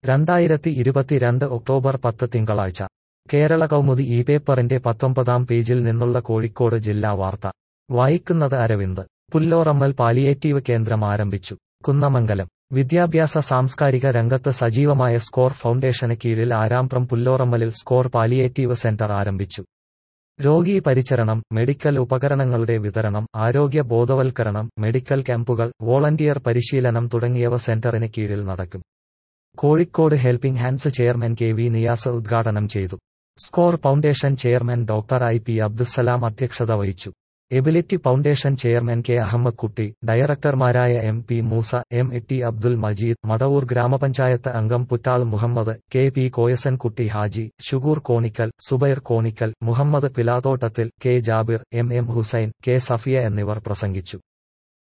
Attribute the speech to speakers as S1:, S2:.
S1: രണ്ടായിരത്തി ഇരുപത്തിരണ്ട് ഒക്ടോബർ പത്ത് തിങ്കളാഴ്ച കേരള കൗമുദി ഈ പേപ്പറിന്റെ പത്തൊമ്പതാം പേജിൽ നിന്നുള്ള കോഴിക്കോട് ജില്ലാ വാർത്ത വായിക്കുന്നത് അരവിന്ദ് പുല്ലോറമ്മൽ പാലിയേറ്റീവ് കേന്ദ്രം ആരംഭിച്ചു കുന്നമംഗലം വിദ്യാഭ്യാസ സാംസ്കാരിക രംഗത്ത് സജീവമായ സ്കോർ ഫൗണ്ടേഷന് കീഴിൽ ആരാംപ്രം പുല്ലോറമ്മലിൽ സ്കോർ പാലിയേറ്റീവ് സെന്റർ ആരംഭിച്ചു രോഗീ പരിചരണം മെഡിക്കൽ ഉപകരണങ്ങളുടെ വിതരണം ആരോഗ്യ ബോധവൽക്കരണം മെഡിക്കൽ ക്യാമ്പുകൾ വോളണ്ടിയർ പരിശീലനം തുടങ്ങിയവ സെന്ററിന് കീഴിൽ നടക്കും Kozhikode helping hands chairman K V Niyas ഉദ്ഘാടനം ചെയ്തു score foundation chairman doctor I P Abdussalam അധ്യക്ഷത വഹിച്ചു ability foundation chairman K Ahammed Kutty ഡയറക്ടർമാരായ M P Moosa M T Abdul Majeed Madavoor ഗ്രാമപഞ്ചായത്ത് അംഗം Puttal Muhammad K P Koyasankutty Haji Shugoor Konikkal Zubair Konikkal Muhammad Pilathottathil K Jabir M M Hussain K Safiya എന്നിവർ പ്രസംഗിച്ചു